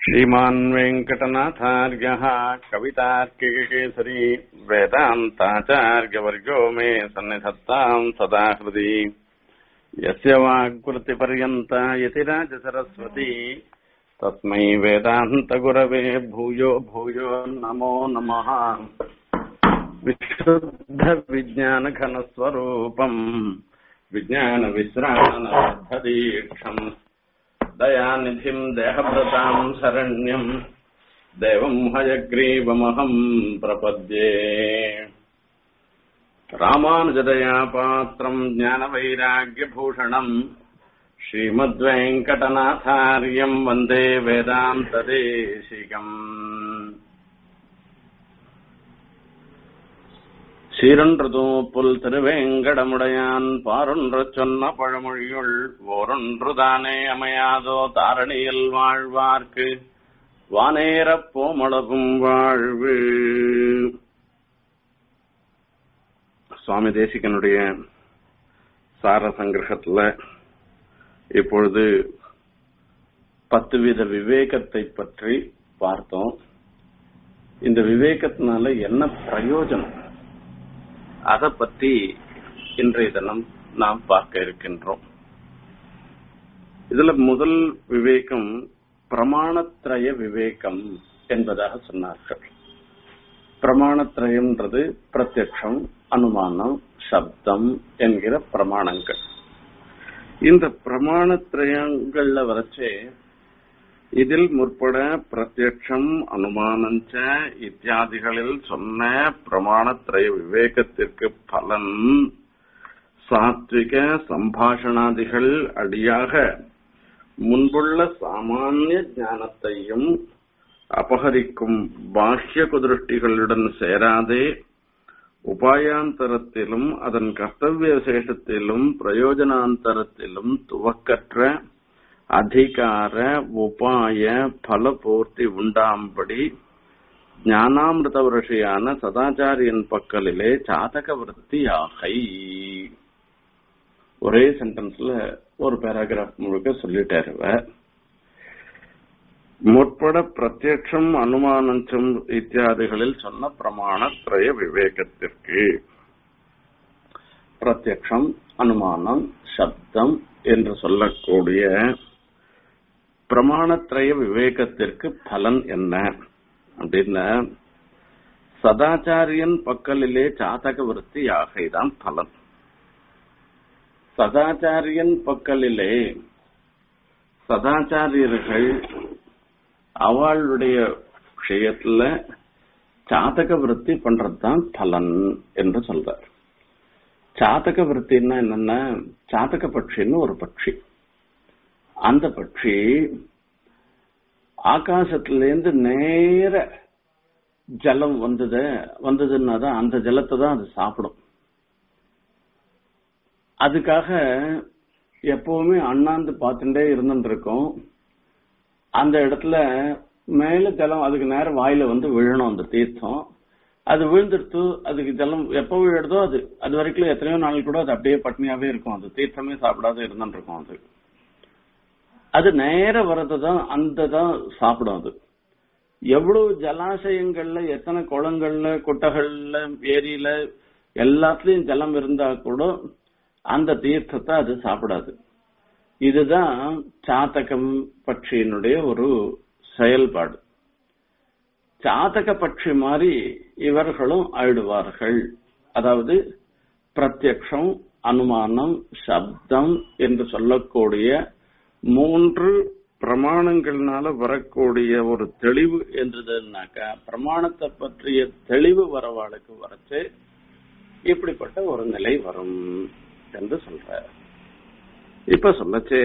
श्रीमान् वेङ्कटनाथार्यः कवितार्किककेसरी वेदान्ताचार्यवर्गो मे सन्निधत्ताम् सदा हृदि यस्य वाक्कृतिपर्यन्ता यतिराजसरस्वती तस्मै वेदान्तगुरवे भूयो भूयो नमो नमः विशुद्धविज्ञानघनस्वरूपम् विज्ञानविश्राणदीक्षम् दयानिधिम् देहभृताम् शरण्यम् देवम् हयग्रीवमहम् प्रपद्ये रामानुजदया पात्रम् ज्ञानवैराग्यभूषणम् श्रीमद्वेङ्कटनाथार्यम् वन्दे वेदान्तदेशिकम् சீரொன்றுதூப்புல் திருவேங்கடமுடையான் பாரொன்று சொன்ன பழமொழியுள் ஓரொன்றுதானே அமையாதோ தாரணியில் வாழ்வார்க்கு வானேரப் போமளவும் வாழ்வு சுவாமி தேசிகனுடைய சார சங்கிரகத்துல இப்பொழுது பத்து வித விவேகத்தை பற்றி பார்த்தோம் இந்த விவேகத்தினால என்ன பிரயோஜனம் அதை பற்றி இன்றைய தினம் நாம் பார்க்க இருக்கின்றோம் இதுல முதல் விவேகம் பிரமாணத்திரய விவேகம் என்பதாக சொன்னார்கள் பிரமாணத்திரயம்ன்றது பிரத்யக்ஷம் அனுமானம் சப்தம் என்கிற பிரமாணங்கள் இந்த பிரமாணத்திரயங்கள்ல வரைச்சே இதில் முற்பட பிரத்யக்ஷம் அனுமானஞ்ச இத்தியாதிகளில் சொன்ன பிரமாணத்திரய விவேகத்திற்கு பலன் சாத்விக சம்பாஷணாதிகள் அடியாக முன்புள்ள சாமானிய ஞானத்தையும் அபகரிக்கும் பாஹ்ய குதிருஷ்டிகளுடன் சேராதே உபாயாந்தரத்திலும் அதன் கர்த்தவிய விசேஷத்திலும் பிரயோஜனாந்தரத்திலும் துவக்கற்ற அதிகார உபாய பலபூர்த்தி உண்டாம்படி ஞானாமிருத வருஷியான சதாச்சாரியன் பக்கலிலே சாதக விற்த்தியாகை ஒரே சென்டென்ஸ்ல ஒரு பேராகிராஃப் முழுக்க சொல்லிட்டாரு முற்பட பிரத்யட்சம் அனுமானஞ்சம் இத்தியாதிகளில் சொன்ன பிரமாண திரய விவேகத்திற்கு பிரத்யக்ஷம் அனுமானம் சப்தம் என்று சொல்லக்கூடிய பிரமாணத்திரய விவேகத்திற்கு பலன் என்ன அப்படின்னா சதாச்சாரியன் பக்கலிலே சாதக விருத்தி யாகைதான் பலன் சதாச்சாரியன் பக்கலிலே சதாச்சாரியர்கள் அவளுடைய விஷயத்துல சாதக விருத்தி பண்றதுதான் பலன் என்று சொல்றார் சாதக விருத்தின்னா என்னன்னா சாதக பட்சின்னு ஒரு பட்சி அந்த பட்சி ஆகாசத்திலேருந்து நேர ஜலம் வந்தது வந்ததுன்னா தான் அந்த ஜலத்தை தான் அது சாப்பிடும் அதுக்காக எப்பவுமே அண்ணாந்து பார்த்துட்டே இருந்துட்டு இருக்கோம் அந்த இடத்துல மேல ஜலம் அதுக்கு நேரம் வாயில வந்து விழணும் அந்த தீர்த்தம் அது விழுந்துடுத்து அதுக்கு ஜலம் எப்போ விழுதோ அது அது வரைக்கும் எத்தனையோ நாள் கூட அது அப்படியே பட்னியாவே இருக்கும் அது தீர்த்தமே சாப்பிடாத இருந்துட்டு இருக்கும் அது அது நேர வர்றது தான் அந்த தான் சாப்பிடும் அது எவ்வளவு ஜலாசயங்கள்ல எத்தனை குளங்கள்ல குட்டைகள்ல ஏரியில எல்லாத்துலயும் ஜலம் இருந்தா கூட அந்த தீர்த்தத்தை அது சாப்பிடாது இதுதான் சாத்தகம் பட்சியினுடைய ஒரு செயல்பாடு சாதக பட்சி மாதிரி இவர்களும் ஆயிடுவார்கள் அதாவது பிரத்யக்ஷம் அனுமானம் சப்தம் என்று சொல்லக்கூடிய மூன்று பிரமாணங்கள்னால வரக்கூடிய ஒரு தெளிவு என்றதுனாக்கா பிரமாணத்தை பற்றிய தெளிவு வரவாளுக்கு வரச்சு இப்படிப்பட்ட ஒரு நிலை வரும் என்று சொல்ற இப்ப சொல்லச்சே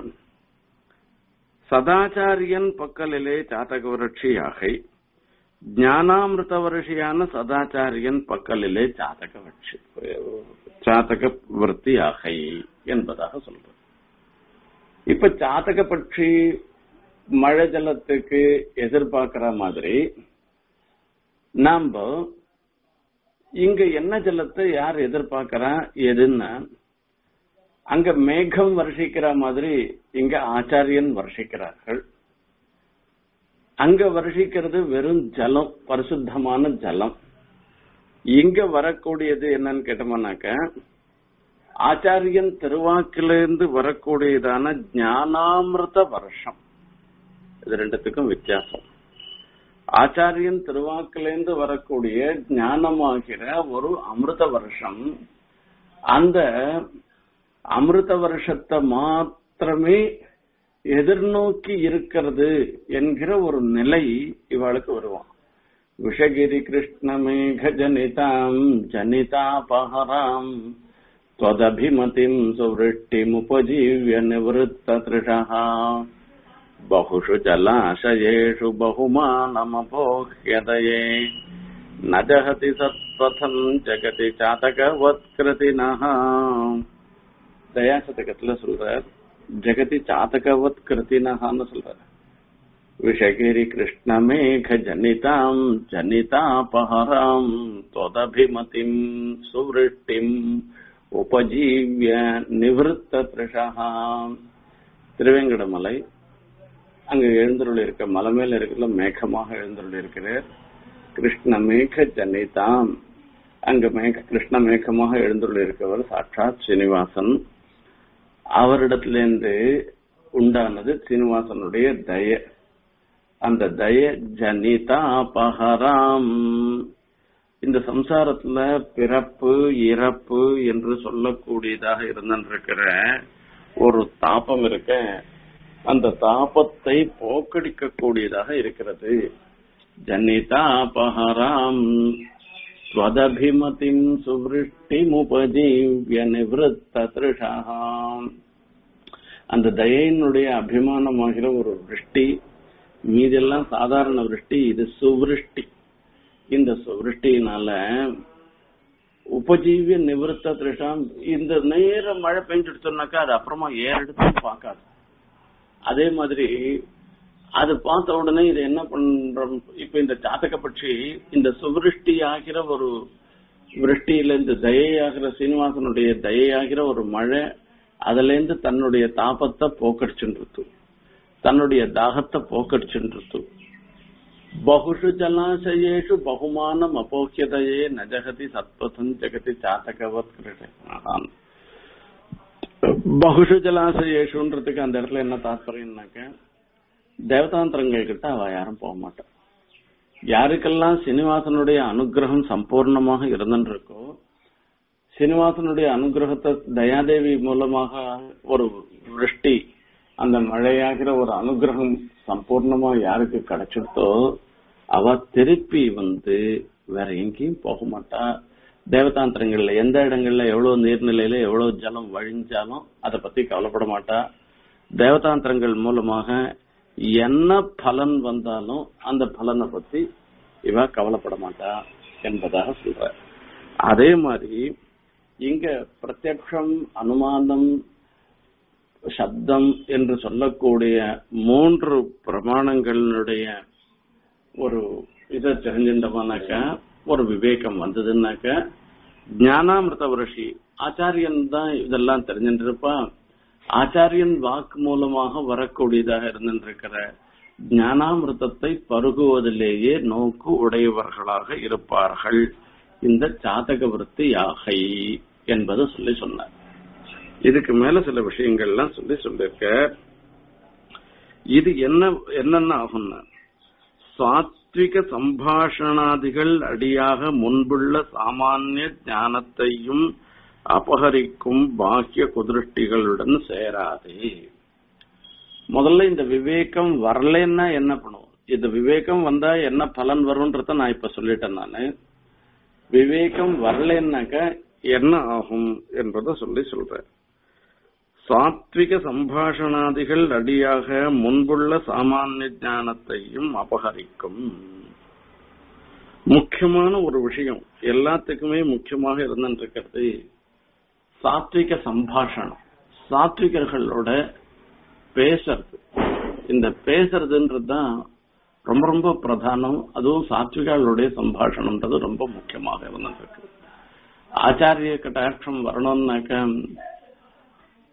சதாச்சாரியன் பக்கலிலே சாதக விரட்சியாகை ஞானாமிருத வருஷியான சதாச்சாரியன் பக்கலிலே சாதக வட்சி சாதக விற்த்தியாகை என்பதாக சொல்ற இப்ப சாதக பட்சி மழை ஜலத்துக்கு எதிர்பார்க்கிற மாதிரி நாம இங்க என்ன ஜலத்தை யார் எதிர்பார்க்கிறா எதுன்னா அங்க மேகம் வருஷிக்கிற மாதிரி இங்க ஆச்சாரியன் வருஷிக்கிறார்கள் அங்க வருஷிக்கிறது வெறும் ஜலம் பரிசுத்தமான ஜலம் இங்க வரக்கூடியது என்னன்னு கேட்டோம்னாக்க ஆச்சாரியன் திருவாக்கிலிருந்து வரக்கூடியதான ஞானாமிர்த வருஷம் இது ரெண்டுத்துக்கும் வித்தியாசம் ஆச்சாரியன் திருவாக்கிலிருந்து வரக்கூடிய ஞானமாகிற ஒரு அமிர்த வருஷம் அந்த அமிர்த வருஷத்தை மாத்திரமே எதிர்நோக்கி இருக்கிறது என்கிற ஒரு நிலை இவளுக்கு வருவான் விஷகிரி கிருஷ்ணமேக ஜனிதாம் ஜனிதாபஹராம் त्वदभिमतिम् सुवृष्टिमुपजीव्य निवृत्ततृषः बहुषु जलाशयेषु बहुमानमपोह्यदये न जहति सत्पथम् जगति चातकवत्कृतिनः தயாசதகத்துல சொல்றார் ஜெகதி சாதகவத் கிருத்தினஹான்னு சொல்றார் விஷகிரி கிருஷ்ணமேக ஜனிதாம் ஜனிதாபஹராம் தொதபிமதிம் சுவருஷ்டிம் உபஜீவிய நிவிருத்த திருஷா திருவேங்கடமலை அங்க எழுந்தருள் இருக்க மலை மேல இருக்கிற மேகமாக எழுந்தருள் இருக்கிறார் கிருஷ்ண மேக ஜனிதாம் அங்க மேக கிருஷ்ண மேகமாக எழுந்தருள் இருக்கவர் சாட்சாத் சீனிவாசன் அவரிடத்திலிருந்து உண்டானது சீனிவாசனுடைய தய அந்த தய ஜனிதா அபஹராம் இந்த சம்சாரத்துல பிறப்பு இறப்பு என்று சொல்லக்கூடியதாக இருந்திருக்கிற ஒரு தாபம் இருக்க அந்த தாபத்தை போக்கடிக்க கூடியதாக இருக்கிறது ஜனிதா அபஹராம் ஸ்வதபிமதிம் சுவிருஷ்டிமுபஜீவிய நிவத்த திருஷாம் அந்த தயையினுடைய அபிமானமாகிற ஒரு விருஷ்டி மீதெல்லாம் சாதாரண விருஷ்டி இது சுவிருஷ்டி இந்த விருஷ்டியினால உபஜீவிய நிவர்த்த திருஷாம் இந்த நேர மழை பெஞ்சுடுச்சோம்னாக்கா அது அப்புறமா ஏறெடுத்து பார்க்காது அதே மாதிரி அது பார்த்த உடனே இது என்ன பண்றோம் இப்ப இந்த ஜாதக பட்சி இந்த சுவிருஷ்டி ஆகிற ஒரு விருஷ்டியில இந்த தயையாகிற சீனிவாசனுடைய தயையாகிற ஒரு மழை அதுல இருந்து தன்னுடைய தாபத்தை போக்கடிச்சுட்டு தன்னுடைய தாகத்தை போக்கடிச்சுட்டு பகுஷு ஜலாசயேஷு பகுமானம் அபோக்கியதையே நஜகதி சத்பதம் ஜெகதி சாத்தகவத் கிருஷ்ணான் பகுஷு ஜலாசயேஷுன்றதுக்கு அந்த இடத்துல என்ன தாத்பரியம்னாக்க தேவதாந்திரங்கள் கிட்ட அவ யாரும் போக மாட்டான் யாருக்கெல்லாம் சீனிவாசனுடைய அனுகிரகம் சம்பூர்ணமாக இருந்துருக்கோ சீனிவாசனுடைய அனுகிரகத்தை தயாதேவி மூலமாக ஒரு விருஷ்டி அந்த மழையாகிற ஒரு அனுகிரகம் சம்பூர்ணமா யாருக்கு கிடைச்சிருத்தோ அவ திருப்பி வந்து வேற எங்கேயும் போக மாட்டா தேவதாந்திரங்கள்ல எந்த இடங்கள்ல எவ்வளவு நீர்நிலையில எவ்வளவு ஜலம் வழிஞ்சாலும் அதை பத்தி கவலைப்பட மாட்டா தேவதாந்திரங்கள் மூலமாக என்ன பலன் வந்தாலும் அந்த பலனை பத்தி இவ கவலைப்பட மாட்டா என்பதாக சொல்ற அதே மாதிரி இங்க பிரத்யக்ஷம் அனுமானம் சப்தம் என்று சொல்லக்கூடிய மூன்று பிரமாணங்களுடைய ஒரு இதை தெரிஞ்சிருந்தோம்னாக்க ஒரு விவேகம் வந்ததுன்னாக்க ஞானாமிருத வருஷி ஆச்சாரியன் தான் இதெல்லாம் தெரிஞ்சுட்டு இருப்பான் ஆச்சாரியன் வாக்கு மூலமாக வரக்கூடியதாக இருந்திருக்கிற ஞானாமிருதத்தை பருகுவதிலேயே நோக்கு உடையவர்களாக இருப்பார்கள் இந்த ஜாதக விருத்தி யாகை என்பது சொல்லி சொன்னார் இதுக்கு மேல சில விஷயங்கள்லாம் சொல்லி சொல்லிருக்க இது என்ன என்னென்ன ஆகும்னா சாத்விக சம்பாஷணாதிகள் அடியாக முன்புள்ள சாமானிய ஞானத்தையும் அபகரிக்கும் பாக்கிய குதிருஷ்டிகளுடன் சேராதே முதல்ல இந்த விவேகம் வரலன்னா என்ன பண்ணுவோம் இந்த விவேகம் வந்தா என்ன பலன் வரும்ன்றத நான் இப்ப சொல்லிட்டேன் நானு விவேகம் வரலன்னாக்க என்ன ஆகும் என்பதை சொல்லி சொல்றேன் சாத்விக சம்பாஷணாதிகள் அடியாக முன்புள்ள சாமானிய ஞானத்தையும் அபகரிக்கும் முக்கியமான ஒரு விஷயம் எல்லாத்துக்குமே முக்கியமாக இருந்துருக்கிறது சாத்விக சம்பாஷணம் சாத்விகர்களோட பேசுறது இந்த பேசுறதுன்றது தான் ரொம்ப ரொம்ப பிரதானம் அதுவும் சாத்விகளுடைய சம்பாஷணம்ன்றது ரொம்ப முக்கியமாக இருந்துருக்கு ஆச்சாரிய கட்டாட்சம் வரணும்னாக்க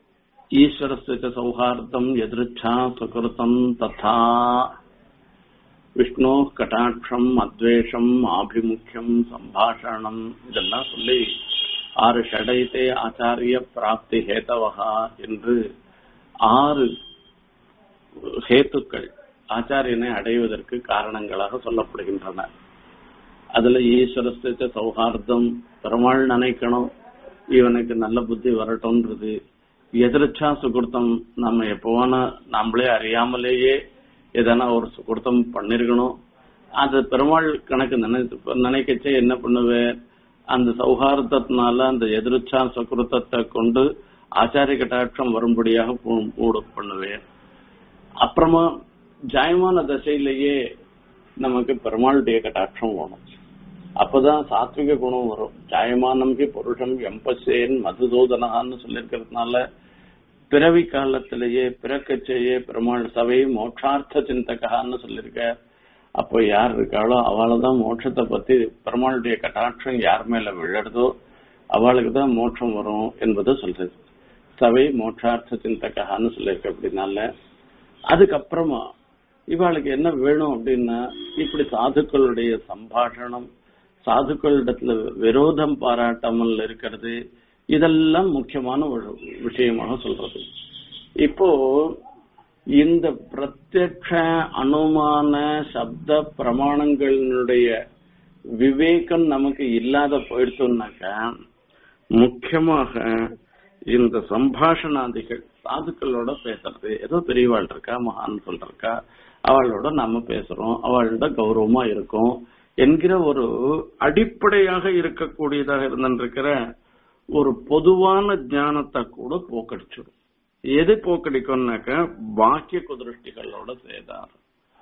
ஈஸ்வரஸ்ய சௌஹார்தம் எதிர்ச்சா சுகிருத்தம் ததா விஷ்ணு கட்டாட்சம் அத்வேஷம் ஆபிமுக்கியம் சம்பாஷணம் இதெல்லாம் சொல்லி ஆறு ஷடைத்தே ஆச்சாரிய பிராப்தி ஹேதவகா என்று ஆறு ஹேத்துக்கள் ஆச்சாரியனை அடைவதற்கு காரணங்களாக சொல்லப்படுகின்றன அதுல ஈஸ்வரஸ்தித்த சௌஹார்தம் பெருமாள் நினைக்கணும் இவனுக்கு நல்ல புத்தி வரட்டும்ன்றது எதிர்ச்சா சுகுர்த்தம் நம்ம எப்போவானா நம்மளே அறியாமலேயே எதனா ஒரு சுகுர்த்தம் பண்ணிருக்கணும் அது பெருமாள் கணக்கு நினை நினைக்கச்சே என்ன பண்ணுவேன் அந்த சௌஹார்தத்தினால அந்த எதிர்ச்சா சுகுருத்தத்தை கொண்டு ஆச்சாரிய கட்டாட்சம் வரும்படியாக மூடு பண்ணுவேன் அப்புறமா ஜாயமான தசையிலேயே நமக்கு பெருமாளுடைய கட்டாட்சம் வேணும் அப்பதான் சாத்விக குணம் வரும் ஜாயமானம்கி புருஷம் எம்பசேன் மதுதூதனகான்னு சொல்லியிருக்கிறதுனால பிறவி காலத்திலேயே பிறக்கச்சேயே பெருமாள் சபை மோட்சார்த்த சிந்தகான்னு சொல்லியிருக்க அப்போ யார் இருக்காளோ அவளை தான் மோட்சத்தை பத்தி பெருமாளுடைய கட்டாட்சம் யார் மேல விழறதோ அவளுக்கு தான் மோட்சம் வரும் என்பதை சொல்றது சபை மோட்சார்த்த சிந்தகான்னு சொல்லியிருக்க அப்படின்னால அதுக்கப்புறமா இவாளுக்கு என்ன வேணும் அப்படின்னா இப்படி சாதுக்களுடைய சம்பாஷணம் சாதுக்களிடத்துல விரோதம் பாராட்டாமல் இருக்கிறது இதெல்லாம் முக்கியமான ஒரு விஷயமாக சொல்றது இப்போ இந்த பிரத்யக்ஷ அனுமான சப்த பிரமாணங்களினுடைய விவேகம் நமக்கு இல்லாத போயிடுச்சோம்னாக்கா முக்கியமாக இந்த சம்பாஷணாதிகள் சாதுக்களோட பேசுறது ஏதோ பெரியவாள் இருக்கா மகான் சொல்றக்கா அவளோட நாம பேசுறோம் அவளோட கௌரவமா இருக்கும் என்கிற ஒரு அடிப்படையாக இருக்கக்கூடியதாக இருந்திருக்கிற ஒரு பொதுவான ஞானத்தை கூட போக்கடிச்சிடும் எது போக்கடிக்கும்னாக்க பாக்கிய குதிருஷ்டிகளோட சேர்ந்தார்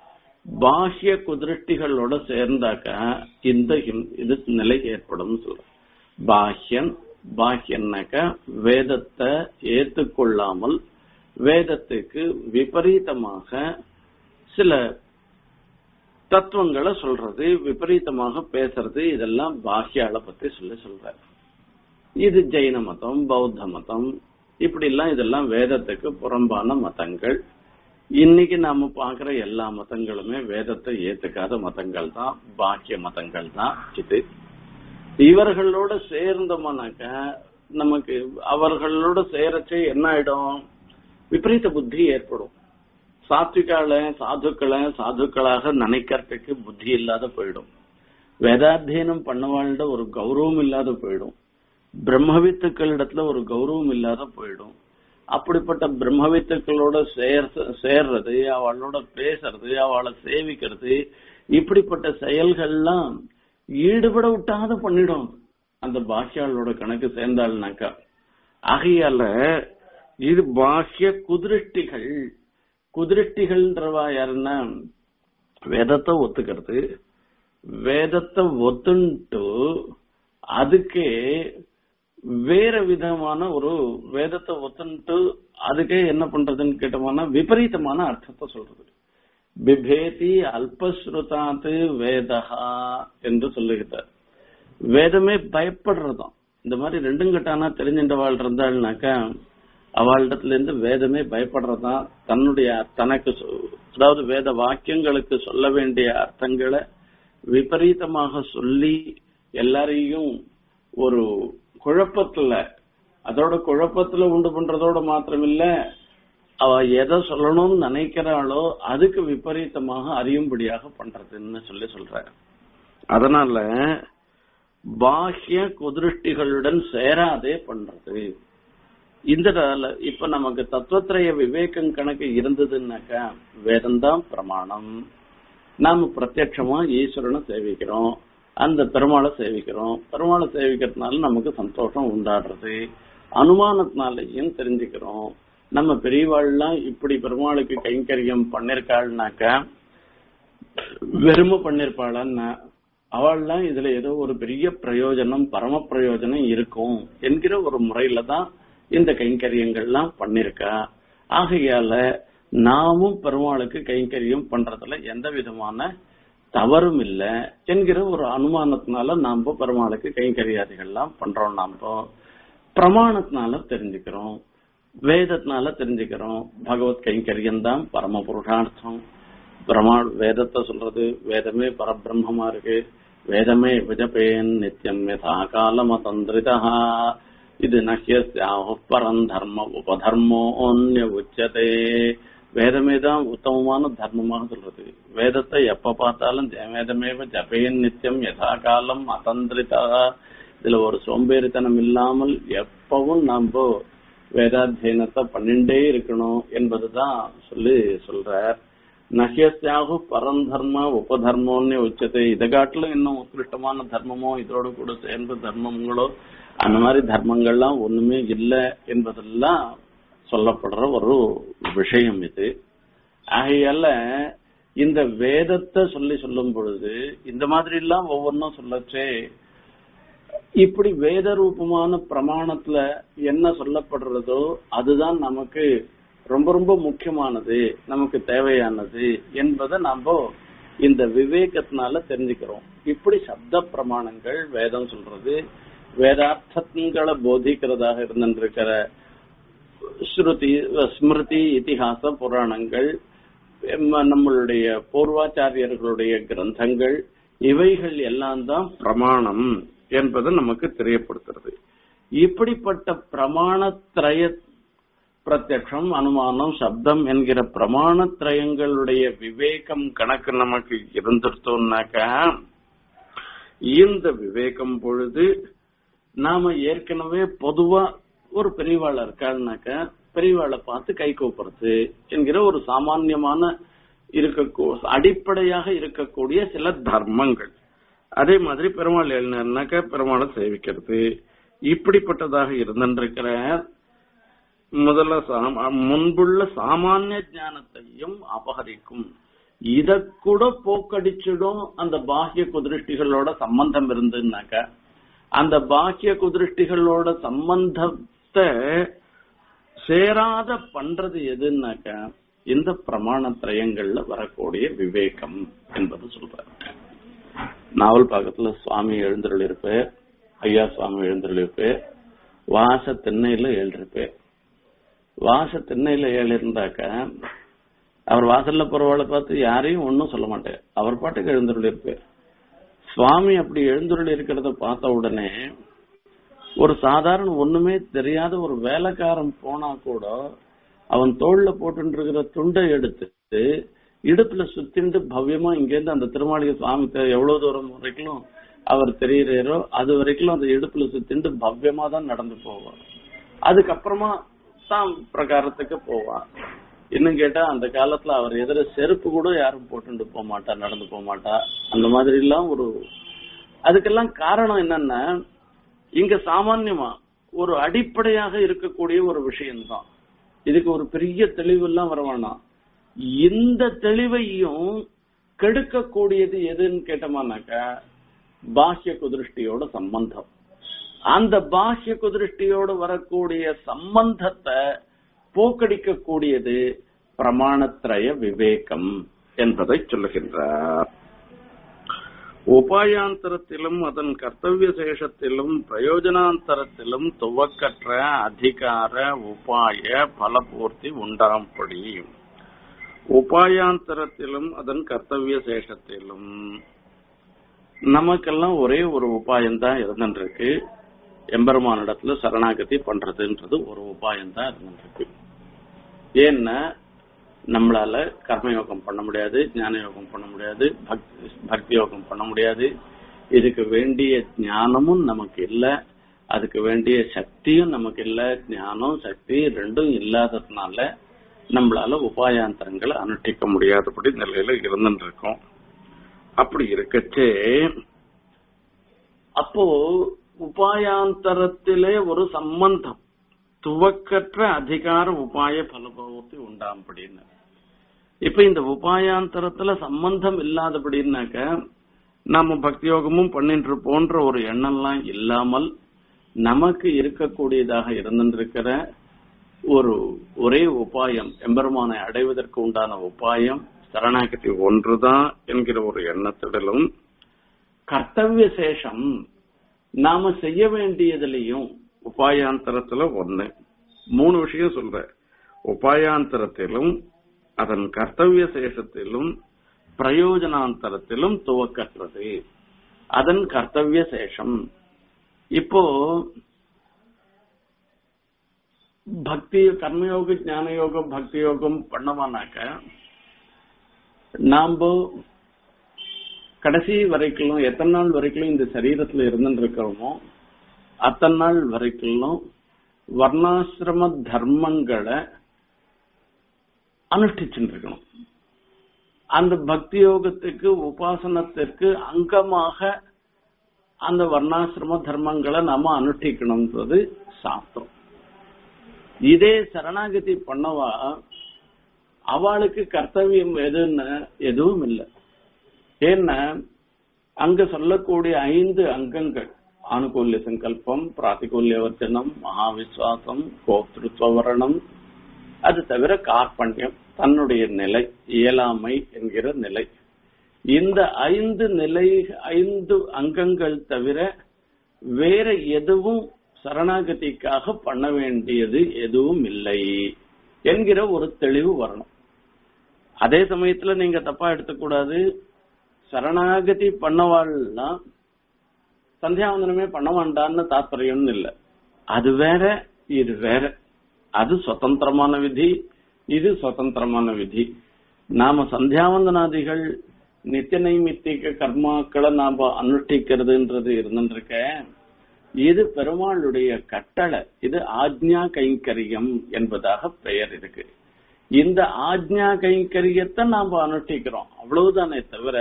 பாஹ்ய குதிருஷ்டிகளோட சேர்ந்தாக்க இந்த இது நிலை ஏற்படும் சொல்ற பாஹ்யன் பாஹ்யன்னாக்க வேதத்தை ஏற்றுக்கொள்ளாமல் வேதத்துக்கு விபரீதமாக சில தத்துவங்களை சொல்றது விபரீதமாக பேசுறது இதெல்லாம் பாஹ்யால பத்தி சொல்லி சொல்ற இது ஜெயின மதம் பௌத்த மதம் இப்படி எல்லாம் இதெல்லாம் வேதத்துக்கு புறம்பான மதங்கள் இன்னைக்கு நாம பாக்குற எல்லா மதங்களுமே வேதத்தை ஏத்துக்காத மதங்கள் தான் பாக்கிய மதங்கள் தான் இது இவர்களோட சேர்ந்தோம்னாக்க நமக்கு அவர்களோட சேரச்சே என்ன ஆயிடும் விபரீத புத்தி ஏற்படும் சாத்விகால சாதுக்களை சாதுக்களாக நினைக்கிறதுக்கு புத்தி இல்லாத போயிடும் வேதாத்தியனம் பண்ணவாழ்ந்த ஒரு கௌரவம் இல்லாத போயிடும் பிரம்மவித்துக்களிடத்துல ஒரு கௌரவம் இல்லாத போயிடும் அப்படிப்பட்ட பிரம்மவித்துக்களோட சேர் சேர்றது அவளோட பேசுறது அவளை சேவிக்கிறது இப்படிப்பட்ட செயல்கள்லாம் ஈடுபட விட்டாத பண்ணிடும் அந்த பாக்கியாளோட கணக்கு சேர்ந்தாள்னாக்கா ஆகையால இது பாக்கிய குதிருஷ்டிகள் குதிருஷ்டிகள்ன்றவா யாருன்னா வேதத்தை ஒத்துக்கிறது வேதத்தை ஒத்துன்ட்டு அதுக்கே வேற விதமான ஒரு வேதத்தை ஒத்துன்ட்டு அதுக்கே என்ன பண்றதுன்னு கேட்டோம்னா விபரீதமான அர்த்தத்தை சொல்றது பிபேதி அல்பஸ்ருதாத்து வேதஹா என்று சொல்லுகிறார் வேதமே பயப்படுறதாம் இந்த மாதிரி ரெண்டும் கட்டானா தெரிஞ்சின்றவாள் இருந்தாள்னாக்கா அவளிடத்துல இருந்து வேதமே பயப்படுறதாம் தன்னுடைய தனக்கு அதாவது வேத வாக்கியங்களுக்கு சொல்ல வேண்டிய அர்த்தங்களை விபரீதமாக சொல்லி எல்லாரையும் ஒரு குழப்பத்துல அதோட குழப்பத்துல உண்டு பண்றதோட மாத்திரமில்ல அவ எதை சொல்லணும்னு நினைக்கிறாளோ அதுக்கு விபரீதமாக அறியும்படியாக பண்றதுன்னு சொல்லி சொல்ற அதனால பாஹ்ய குதிருஷ்டிகளுடன் சேராதே பண்றது இந்த இப்ப நமக்கு தத்துவத்திரைய விவேகம் கணக்கு இருந்ததுன்னாக்கா வேதம்தான் பிரமாணம் நாம பிரத்யட்சமா ஈஸ்வரனை சேவிக்கிறோம் அந்த பெருமாளை சேவிக்கிறோம் பெருமாளை சேவிக்கிறதுனால நமக்கு சந்தோஷம் உண்டாடுறது அனுமானத்தினாலையும் தெரிஞ்சுக்கிறோம் நம்ம பெரியவாள்லாம் இப்படி பெருமாளுக்கு கைங்கரியம் பண்ணிருக்காள்னாக்கா வெறுமை பண்ணிருப்பாளன்னா அவள்லாம் இதுல ஏதோ ஒரு பெரிய பிரயோஜனம் பரம பிரயோஜனம் இருக்கும் என்கிற ஒரு முறையில தான் இந்த கைங்கரியங்கள்லாம் பண்ணிருக்கா ஆகையால நாமும் பெருமாளுக்கு கைங்கரியம் பண்றதுல எந்த விதமான தவறும் இல்ல என்கிற ஒரு அனுமானத்தினால நாம பெருமாளுக்கு கைங்கரியாதிகள்லாம் பண்றோம் நாம பிரமாணத்தினால தெரிஞ்சுக்கிறோம் வேதத்தினால தெரிஞ்சுக்கிறோம் பகவத் கைங்கரியம் தான் பரம புருஷார்த்தம் பிரமா வேதத்தை சொல்றது வேதமே பரபிரம்மமா இருக்கு வேதமே விஜபேன் நித்தியம் யதா காலமதந்திரிதா இது நஹ்யஸ்யாஹு பரம் தர்ம உபதர்மோ ஒன்ய உச்சதே வேதமே தான் உத்தமமான தர்மமாக சொல்றது வேதத்தை எப்ப பார்த்தாலும் வேதமேவ ஜபேன் நித்தியம் யதா காலம் அதந்திரிதா இதுல ஒரு சோம்பேறித்தனம் இல்லாமல் எப்பவும் நம்ம வேதாத்தியனத்தை பண்ணிண்டே இருக்கணும் என்பதுதான் சொல்லி சொல்றார் நஹ்யஸ்யாகு பரந்தர்ம உபதர்மோன்னு உச்சத்தை இதை காட்டிலும் இன்னும் உத்கிருஷ்டமான தர்மமோ இதோடு கூட சேர்ந்த தர்மங்களோ அந்த மாதிரி தர்மங்கள்லாம் ஒண்ணுமே இல்லை என்பதெல்லாம் சொல்லப்படுற ஒரு விஷயம் இது ஆகையால இந்த வேதத்தை சொல்லி சொல்லும் பொழுது இந்த மாதிரி எல்லாம் ஒவ்வொன்றும் சொல்லச்சே இப்படி வேத ரூபமான பிரமாணத்துல என்ன சொல்லப்படுறதோ அதுதான் நமக்கு ரொம்ப ரொம்ப முக்கியமானது நமக்கு தேவையானது என்பதை நாம இந்த விவேகத்தினால தெரிஞ்சுக்கிறோம் இப்படி சப்த பிரமாணங்கள் வேதம் சொல்றது வேதார்த்தங்களை போதிக்கிறதாக இருந்திருக்கிற ஸ்ருதி ஸ்மிருதி இதிகாச புராணங்கள் நம்மளுடைய பூர்வாச்சாரியர்களுடைய கிரந்தங்கள் இவைகள் எல்லாம் தான் பிரமாணம் என்பதை நமக்கு தெரியப்படுத்துறது இப்படிப்பட்ட பிரமாணத்திரய பிரத்யக்ஷம் அனுமானம் சப்தம் என்கிற பிரமாணத்திரயங்களுடைய விவேகம் கணக்கு நமக்கு இருந்துட்டோம்னாக்க இந்த விவேகம் பொழுது நாம ஏற்கனவே பொதுவா ஒரு பெரியவாள் இருக்காள்னாக்க பெரியவாளை பார்த்து கை கூப்புறது என்கிற ஒரு சாமான்யமான இருக்க அடிப்படையாக இருக்கக்கூடிய சில தர்மங்கள் அதே மாதிரி பெருமாள் எழுனாக்க பெருமாளை சேவிக்கிறது இப்படிப்பட்டதாக இருந்திருக்கிற முதல்ல முன்புள்ள சாமானிய ஞானத்தையும் அபகரிக்கும் இத கூட போக்கடிச்சிடும் அந்த பாக்கிய குதிருஷ்டிகளோட சம்பந்தம் இருந்துன்னாக்க அந்த பாக்கிய குதிருஷ்டிகளோட சம்பந்தத்தை சேராத பண்றது எதுன்னாக்க இந்த பிரமாண திரயங்கள்ல வரக்கூடிய விவேகம் என்பது சொல்றாரு நாவல் பாக்கத்துல சுவாமி எழுந்திருப்பேன் ஐயா சுவாமி எழுந்திருப்பேன் வாச திண்ணையில எழுந்திருப்பேன் வாச திண்ணையில எழுந்தாக்க அவர் வாசல்ல போறவாளை பார்த்து யாரையும் ஒன்னும் சொல்ல மாட்டேன் அவர் பாட்டுக்கு எழுந்துருள் இருப்பேன் சுவாமி அப்படி எழுந்துருள் இருக்கிறத பார்த்த உடனே ஒரு சாதாரண ஒண்ணுமே தெரியாத ஒரு வேலைக்காரன் போனா கூட அவன் தோல்ல போட்டு இருக்கிற துண்டை எடுத்து இடுப்புல சுத்திண்டு பவ்யமா இங்கேருந்து அந்த திருமாளிகை சுவாமி எவ்வளவு தூரம் வரைக்கும் அவர் தெரியுறாரோ அது வரைக்கும் அந்த இடுப்புல சுத்திண்டு பவ்யமா தான் நடந்து போவார் அதுக்கப்புறமா தான் பிரகாரத்துக்கு போவான் இன்னும் கேட்டா அந்த காலத்துல அவர் எதிர செருப்பு கூட யாரும் போட்டுட்டு போக மாட்டா நடந்து போக மாட்டா அந்த மாதிரி எல்லாம் ஒரு அதுக்கெல்லாம் காரணம் என்னன்னா இங்க சாமான்யமா ஒரு அடிப்படையாக இருக்கக்கூடிய ஒரு விஷயம்தான் இதுக்கு ஒரு பெரிய தெளிவு எல்லாம் வர வேணாம் இந்த தெளிவையும் கெடுக்கக்கூடியது எதுன்னு கேட்டோமானாக்கா பாஹ்ய குதிருஷ்டியோட சம்பந்தம் அந்த பாஹ்ய குதிருஷ்டியோடு வரக்கூடிய சம்பந்தத்தை போக்கடிக்கக்கூடியது பிரமாணத்திரய விவேகம் என்பதை சொல்லுகின்றார் உபாயாந்தரத்திலும் அதன் கர்த்தவிய சேஷத்திலும் பிரயோஜனாந்தரத்திலும் துவக்கற்ற அதிகார உபாய பலபூர்த்தி உண்டாம்படி உபாயாந்தரத்திலும் அதன் கர்த்தவிய சேஷத்திலும் நமக்கெல்லாம் ஒரே ஒரு உபாயம் தான் இருந்துருக்கு எம்பெருமானிடத்துல சரணாகதி பண்றதுன்றது ஒரு உபாயம் தான் இருந்துருக்கு ஏன்னா நம்மளால கர்மயோகம் பண்ண முடியாது ஞான யோகம் பண்ண முடியாது பக்தி பக்தி யோகம் பண்ண முடியாது இதுக்கு வேண்டிய ஞானமும் நமக்கு இல்ல அதுக்கு வேண்டிய சக்தியும் நமக்கு இல்ல ஞானம் சக்தி ரெண்டும் இல்லாததுனால நம்மளால உபாயாந்தரங்களை அனுஷ்டிக்க முடியாதபடி நிலையில இருந்துட்டு இருக்கோம் அப்படி இருக்கச்சே அப்போ உபாயாந்தரத்திலே ஒரு சம்பந்தம் துவக்கற்ற அதிகார உபாய பலபூர்த்தி உண்டாம் அப்படின்னு இப்ப இந்த உபாயாந்தரத்துல சம்பந்தம் இல்லாதபடினாக்க நாம பக்தி யோகமும் பண்ணிட்டு போன்ற ஒரு எண்ணம்லாம் இல்லாமல் நமக்கு இருக்கக்கூடியதாக இருந்திருக்கிற ஒரு ஒரே உபாயம் எம்பெருமானை அடைவதற்கு உண்டான உபாயம் சரணாகதி ஒன்றுதான் என்கிற ஒரு எண்ணத்திடலும் கர்த்தவிய சேஷம் நாம செய்ய வேண்டியதுலயும் உபாயாந்தரத்துல ஒண்ணு மூணு விஷயம் சொல்ற உபாயாந்தரத்திலும் அதன் கர்த்தவிய சேஷத்திலும் பிரயோஜனாந்தரத்திலும் துவக்கற்றது அதன் கர்த்தவிய சேஷம் இப்போ பக்தி கர்மயோக ஞான யோகம் பக்தி யோகம் பண்ணோமானாக்க நாம கடைசி வரைக்கும் எத்தனை நாள் வரைக்கும் இந்த சரீரத்துல இருந்துட்டு இருக்கிறோமோ அத்தனை நாள் வரைக்கும் வர்ணாசிரம தர்மங்களை அனுஷ்டிச்சுட்டு இருக்கணும் அந்த பக்தி யோகத்துக்கு உபாசனத்திற்கு அங்கமாக அந்த வர்ணாசிரம தர்மங்களை நாம அனுஷ்டிக்கணும்ன்றது சாஸ்திரம் இதே சரணாகதி பண்ணவா அவளுக்கு கர்த்தவியம் எதுன்னு எதுவும் இல்லை ஏன்னா அங்க சொல்லக்கூடிய ஐந்து அங்கங்கள் ஆனுகூல்ய சங்கல்பம் பிராத்திகூல்ய வர்த்தனம் மகாவிஸ்வாசம் கோத்திருத்வரணம் அது தவிர கார்பண்யம் தன்னுடைய நிலை இயலாமை என்கிற நிலை இந்த ஐந்து நிலை ஐந்து அங்கங்கள் தவிர வேற எதுவும் சரணாகதிக்காக பண்ண வேண்டியது எதுவும் இல்லை என்கிற ஒரு தெளிவு வரணும் அதே சமயத்துல நீங்க தப்பா எடுத்துக்கூடாது சரணாகதி பண்ணவாள்னா சந்தியாவந்தனமே பண்ண வேண்டான்னு தாத்பரியம்னு இல்லை அது வேற இது வேற அது சுதந்திரமான விதி இது சுதந்திரமான விதி நாம சந்தியாவந்தனாதிகள் நித்திய நைமித்திக கர்மாக்களை நாம அனுஷ்டிக்கிறதுன்றது இருந்துருக்க இது பெருமாளுடைய கட்டளை இது ஆக்ஞா கைங்கரியம் என்பதாக பெயர் இருக்கு இந்த ஆக்ஞா கைங்கரியத்தை நாம அனுஷ்டிக்கிறோம் அவ்வளவுதானே தவிர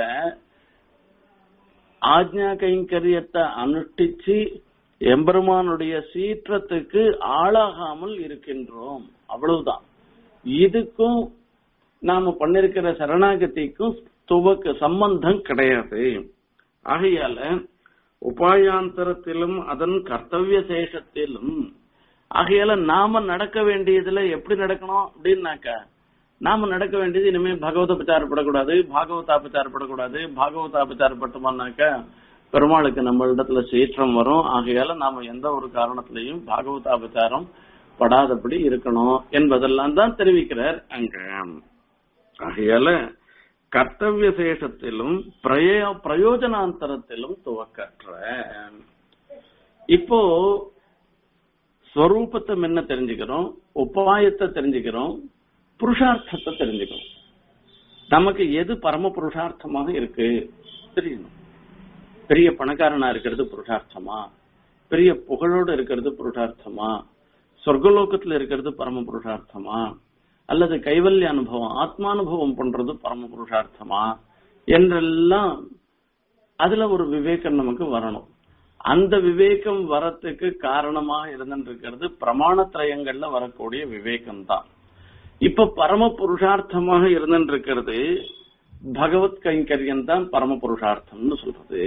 ஆக்ஞா கைங்கரியத்தை அனுஷ்டிச்சு எம்பெருமானுடைய சீற்றத்துக்கு ஆளாகாமல் இருக்கின்றோம் அவ்வளவுதான் இதுக்கும் நாம பண்ணிருக்கிற சரணாகதிக்கும் துவக்கு சம்பந்தம் கிடையாது ஆகையால உபாயாந்தரத்திலும் அதன் கர்த்தவிய சேஷத்திலும் ஆகையால நாம நடக்க வேண்டியதுல எப்படி நடக்கணும் அப்படின்னாக்கா நாம நடக்க வேண்டியது இனிமே பகவத பிரச்சாரப்படக்கூடாது பாகவதாபச்சாரப்படக்கூடாது பாகவதாபச்சாரப்பட்டோம்னாக்கா பெருமாளுக்கு நம்ம இடத்துல சீற்றம் வரும் ஆகையால நாம எந்த ஒரு காரணத்திலையும் பாகவதாபச்சாரம் படாதபடி இருக்கணும் என்பதெல்லாம் தான் தெரிவிக்கிறார் அங்க ஆகையால கர்த்தவிய சேஷத்திலும் பிரய பிரயோஜனாந்தரத்திலும் துவக்கற்ற இப்போ ஸ்வரூபத்தை என்ன தெரிஞ்சுக்கிறோம் உபாயத்தை தெரிஞ்சுக்கிறோம் புருஷார்த்தத்தை தெரிஞ்சுக்கிறோம் நமக்கு எது பரம புருஷார்த்தமாக இருக்கு தெரியணும் பெரிய பணக்காரனா இருக்கிறது புருஷார்த்தமா பெரிய புகழோடு இருக்கிறது புருஷார்த்தமா சொர்க்கலோகத்துல இருக்கிறது பரம புருஷார்த்தமா அல்லது கைவல்ய அனுபவம் ஆத்மானுபவம் பண்றது பரம புருஷார்த்தமா என்றெல்லாம் அதுல ஒரு விவேகம் நமக்கு வரணும் அந்த விவேகம் வரத்துக்கு காரணமா இருந்துருக்கிறது பிரமாண திரயங்கள்ல வரக்கூடிய விவேகம் தான் இப்ப பரம புருஷார்த்தமாக இருந்துருக்கிறது பகவத் கைங்கரியம் தான் பரம புருஷார்த்தம்னு சொல்றது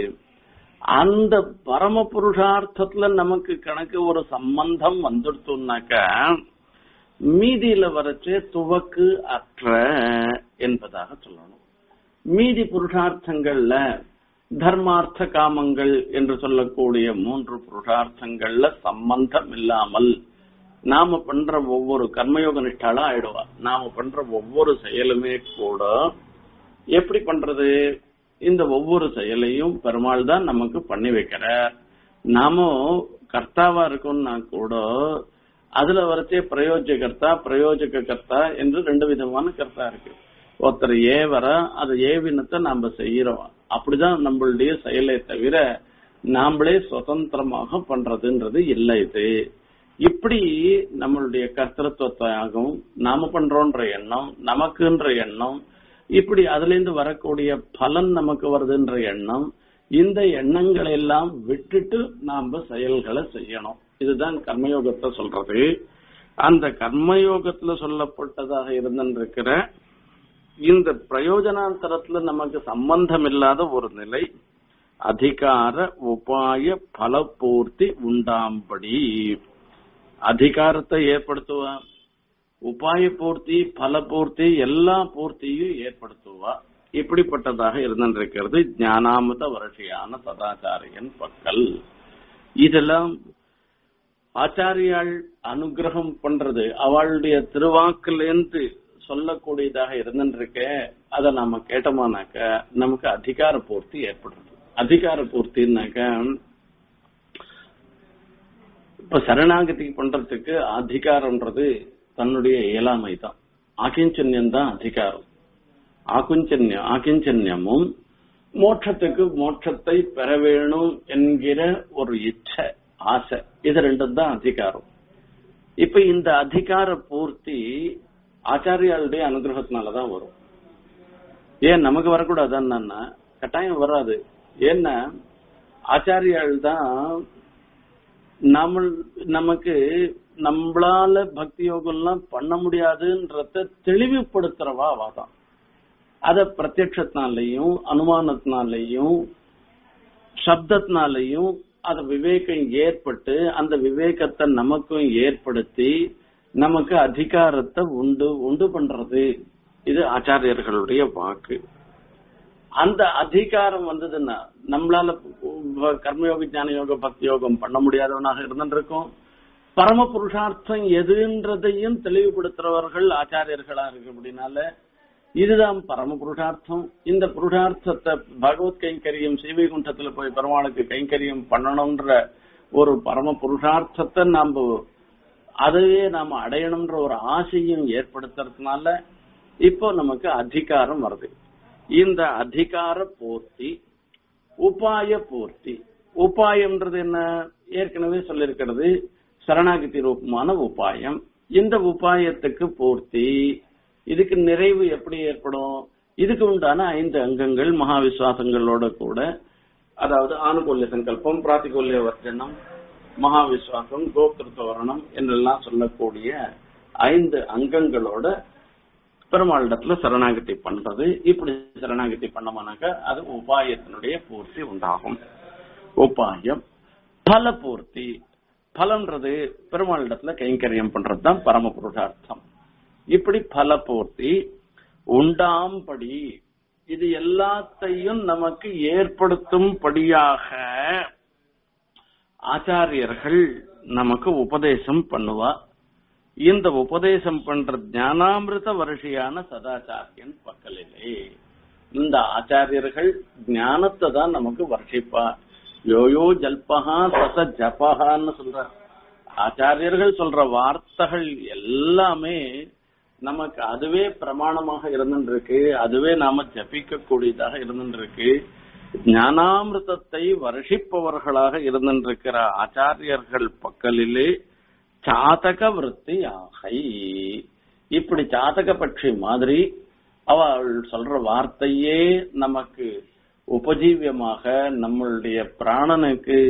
அந்த பரம புருஷார்த்தத்துல நமக்கு கணக்கு ஒரு சம்பந்தம் வந்துடுத்தோம்னாக்கா மீதியில வரச்சே துவக்கு அற்ற என்பதாக சொல்லணும் மீதி புருஷார்த்தங்கள்ல தர்மார்த்த காமங்கள் என்று சொல்லக்கூடிய மூன்று புருஷார்த்தங்கள்ல சம்பந்தம் இல்லாமல் நாம பண்ற ஒவ்வொரு கர்மயோக நிஷ்டாலும் ஆயிடுவா நாம பண்ற ஒவ்வொரு செயலுமே கூட எப்படி பண்றது இந்த ஒவ்வொரு செயலையும் பெருமாள் தான் நமக்கு பண்ணி வைக்கிறார் நாம கர்த்தாவா இருக்கோம்னா கூட அதுல வரச்சே பிரயோஜகர்த்தா பிரயோஜக கர்த்தா என்று ரெண்டு விதமான கர்த்தா இருக்கு ஒருத்தர் ஏவர அது ஏவினத்தை நாம செய்யறோம் அப்படிதான் நம்மளுடைய செயலை தவிர நாமளே சுதந்திரமாக பண்றதுன்றது இல்லை இது இப்படி நம்மளுடைய கர்த்தத்துவத்தாகவும் நாம பண்றோன்ற எண்ணம் நமக்குன்ற எண்ணம் இப்படி அதுல இருந்து வரக்கூடிய பலன் நமக்கு வருதுன்ற எண்ணம் இந்த எண்ணங்களை எல்லாம் விட்டுட்டு நாம செயல்களை செய்யணும் இதுதான் கர்மயோகத்தை சொல்றது அந்த கர்மயோகத்துல சொல்லப்பட்டதாக இருந்திருக்கிற இந்த பிரயோஜனாந்தரத்துல நமக்கு சம்பந்தம் இல்லாத ஒரு நிலை அதிகார உபாய பலபூர்த்தி உண்டாம்படி அதிகாரத்தை ஏற்படுத்துவா உபாய பூர்த்தி பல பூர்த்தி எல்லா பூர்த்தியும் ஏற்படுத்துவா இப்படிப்பட்டதாக இருந்திருக்கிறது ஞானாமத வருஷியான சதாச்சாரியன் பக்கல் இதெல்லாம் ஆச்சாரியாள் அனுகிரகம் பண்றது அவளுடைய திருவாக்கிலிருந்து சொல்லக்கூடியதாக இருந்திருக்க அதை நாம கேட்டோமானாக்க நமக்கு அதிகார பூர்த்தி ஏற்படுறது அதிகார பூர்த்தின்னாக்க இப்ப சரணாகதி பண்றதுக்கு அதிகாரம்ன்றது தன்னுடைய இயலாமை தான் ஆகிஞ்சன்யம் தான் அதிகாரம் ஆகுஞ்சன்யம் ஆகிஞ்சன்யமும் மோட்சத்துக்கு மோட்சத்தை பெற வேணும் என்கிற ஒரு இச்சை ஆசை இது ரெண்டும் தான் அதிகாரம் இப்ப இந்த அதிகார பூர்த்தி ஆச்சாரியாளுடைய அனுகிரகத்தினாலதான் வரும் ஏன் நமக்கு வரக்கூடாதுன்னா கட்டாயம் வராது ஏன்னா ஆச்சாரியால் தான் நம்ம நமக்கு நம்மளால பக்தி யோகம்லாம் பண்ண முடியாதுன்றத தெளிவுபடுத்துறவா வாதான் அத பிரத்யட்சத்தினாலையும் அனுமானத்தினாலையும் சப்தத்தினாலையும் அத விவேகம் ஏற்பட்டு அந்த விவேகத்தை நமக்கும் ஏற்படுத்தி நமக்கு அதிகாரத்தை உண்டு உண்டு பண்றது இது ஆச்சாரியர்களுடைய வாக்கு அந்த அதிகாரம் வந்ததுன்னா நம்மளால கர்மயோக ஞான யோக பக்தி யோகம் பண்ண முடியாதவனாக இருந்திருக்கும் பரம புருஷார்த்தம் எதுன்றதையும் தெளிவுபடுத்துறவர்கள் ஆச்சாரியர்களா இருக்கு அப்படின்னால இதுதான் பரம புருஷார்த்தம் இந்த புருஷார்த்தத்தை பகவத் கைங்கரியம் சீவைகுண்டத்துல போய் பெருமாளுக்கு கைங்கரியம் பண்ணணும்ன்ற ஒரு பரம புருஷார்த்தத்தை நாம அதையே நாம அடையணும்ன்ற ஒரு ஆசையும் ஏற்படுத்துறதுனால இப்போ நமக்கு அதிகாரம் வருது இந்த அதிகார பூர்த்தி உபாய பூர்த்தி உபாயம்ன்றது என்ன ஏற்கனவே சொல்லிருக்கிறது சரணாகதி ரூபமான உபாயம் இந்த உபாயத்துக்கு பூர்த்தி இதுக்கு நிறைவு எப்படி ஏற்படும் இதுக்கு உண்டான ஐந்து அங்கங்கள் மகா விசுவாசங்களோட கூட அதாவது ஆணுகூல்ய சங்கல்பம் பிராத்திகூல்ய வர்ஜனம் மகா விசுவாசம் கோத்திருத்தவரணம் என்றெல்லாம் சொல்லக்கூடிய ஐந்து அங்கங்களோட பெருமாளிடத்துல சரணாகதி பண்றது இப்படி சரணாகதி பண்ணோம்னாக்க அது உபாயத்தினுடைய பூர்த்தி உண்டாகும் உபாயம் பல பூர்த்தி பலன்றது பெருமாளிடத்துல கைங்கரியம் பண்றதுதான் பரம புருஷார்த்தம் இப்படி பல பூர்த்தி உண்டாம்படி இது எல்லாத்தையும் நமக்கு ஏற்படுத்தும்படியாக ஆச்சாரியர்கள் நமக்கு உபதேசம் பண்ணுவா இந்த உபதேசம் பண்ற ஞானாமிருத வருஷியான சதாச்சாரியன் பக்கலிலே இந்த ஆச்சாரியர்கள் ஞானத்தை தான் நமக்கு வருஷிப்பா யோயோ ஜல்பகா சச ஜபகான்னு சொல்ற ஆச்சாரியர்கள் சொல்ற வார்த்தைகள் எல்லாமே நமக்கு அதுவே பிரமாணமாக இருந்துருக்கு அதுவே நாம ஜபிக்க கூடியதாக இருந்துருக்கு ஞானாமிருதத்தை வருஷிப்பவர்களாக இருந்திருக்கிற ஆச்சாரியர்கள் பக்கலிலே சாதக விற்பி ஆகை இப்படி சாதக பட்சி மாதிரி அவள் சொல்ற வார்த்தையே நமக்கு உபஜீவியமாக நம்மளுடைய பிராணனுக்கு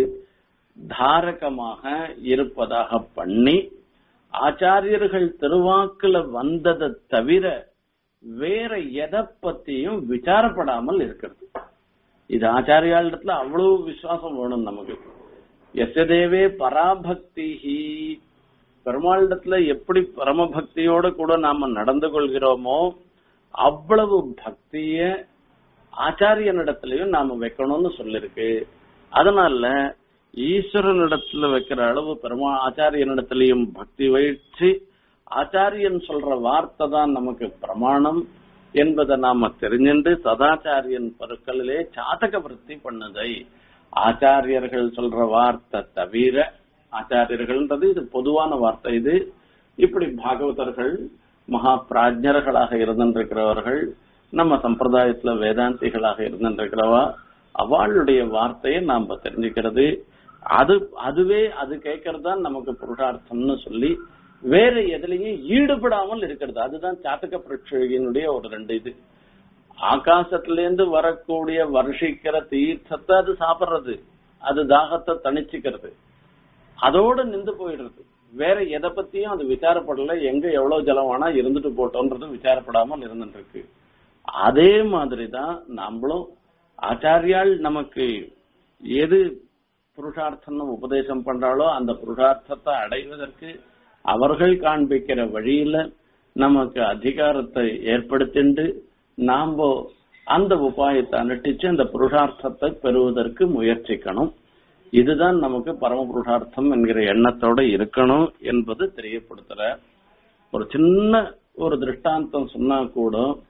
தாரகமாக இருப்பதாக பண்ணி ஆச்சாரியர்கள் திருவாக்குல வந்ததை தவிர வேற எதை பத்தியும் விசாரப்படாமல் இருக்கிறது இது ஆச்சாரியாளிடத்துல அவ்வளவு விசுவாசம் வேணும் நமக்கு எசதேவே பராபக்திஹி பெருமாளிடத்துல எப்படி பரமபக்தியோட கூட நாம நடந்து கொள்கிறோமோ அவ்வளவு பக்திய ஆச்சாரியனிடத்திலையும் நாம வைக்கணும்னு சொல்லிருக்கு அதனால ஈஸ்வரனிடத்துல வைக்கிற அளவு பெருமா ஆச்சாரியனிடத்திலையும் பக்தி வயிற்று ஆச்சாரியன் சொல்ற வார்த்தை தான் நமக்கு பிரமாணம் என்பதை நாம தெரிஞ்சுண்டு சதாச்சாரியன் பருக்களிலே சாதக விருத்தி பண்ணுதை ஆச்சாரியர்கள் சொல்ற வார்த்தை தவிர ஆச்சாரியர்கள்ன்றது இது பொதுவான வார்த்தை இது இப்படி பாகவதர்கள் மகா பிராஜ்ஞர்களாக இருந்திருக்கிறவர்கள் நம்ம சம்பிரதாயத்துல வேதாந்திகளாக இருந்திருக்கிறவா அவளுடைய வார்த்தையை நாம தெரிஞ்சுக்கிறது அது அதுவே அது கேட்கறது தான் நமக்கு புருஷார்த்தம்னு சொல்லி வேற எதுலயும் ஈடுபடாமல் இருக்கிறது அதுதான் சாத்தக பிரட்சையினுடைய ஒரு ரெண்டு இது ஆகாசத்திலேருந்து வரக்கூடிய வருஷிக்கிற தீர்த்தத்தை அது சாப்பிடுறது அது தாகத்தை தணிச்சுக்கிறது அதோட நின்று போயிடுறது வேற எதை பத்தியும் அது விசாரப்படல எங்க எவ்வளவு ஜலம் வேணா இருந்துட்டு போட்டோன்றது விசாரப்படாமல் இருந்துட்டு இருக்கு அதே மாதிரிதான் நம்மளும் ஆச்சாரியால் நமக்கு எது புருஷார்த்தம்னு உபதேசம் பண்றாளோ அந்த புருஷார்த்தத்தை அடைவதற்கு அவர்கள் காண்பிக்கிற வழியில நமக்கு அதிகாரத்தை ஏற்படுத்திண்டு நாம அந்த உபாயத்தை அனுஷ்டிச்சு அந்த புருஷார்த்தத்தை பெறுவதற்கு முயற்சிக்கணும் இதுதான் நமக்கு பரம புருஷார்த்தம் என்கிற எண்ணத்தோட இருக்கணும் என்பது தெரியப்படுத்துற ஒரு சின்ன ஒரு திருஷ்டாந்தம் சொன்னா கூட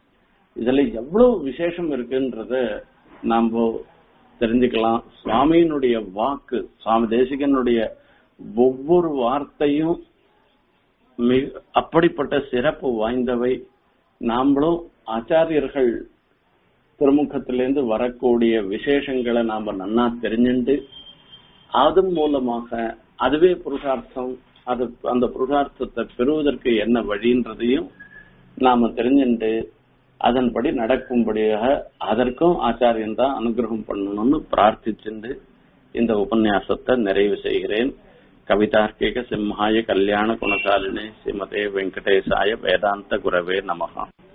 இதுல எவ்வளவு விசேஷம் இருக்குன்றத நாம தெரிஞ்சுக்கலாம் சுவாமியினுடைய வாக்கு சுவாமி தேசிகனுடைய ஒவ்வொரு வார்த்தையும் மிக அப்படிப்பட்ட சிறப்பு வாய்ந்தவை நாமளும் ஆச்சாரியர்கள் பிரமுகத்திலிருந்து வரக்கூடிய விசேஷங்களை நாம நன்னா தெரிஞ்சுண்டு அதன் மூலமாக அதுவே புருஷார்த்தம் அது அந்த புருஷார்த்தத்தை பெறுவதற்கு என்ன வழின்றதையும் நாம தெரிஞ்சுண்டு அதன்படி நடக்கும்படியாக அதற்கும் ஆச்சாரியன் தான் அனுகிரகம் பண்ணணும்னு பிரார்த்திச்சுண்டு இந்த உபன்யாசத்தை நிறைவு செய்கிறேன் கவிதார்க்கிக சிம்ஹாய கல்யாண குணசாலினி ஸ்ரீமதே வெங்கடேசாய வேதாந்த குரவே நமகா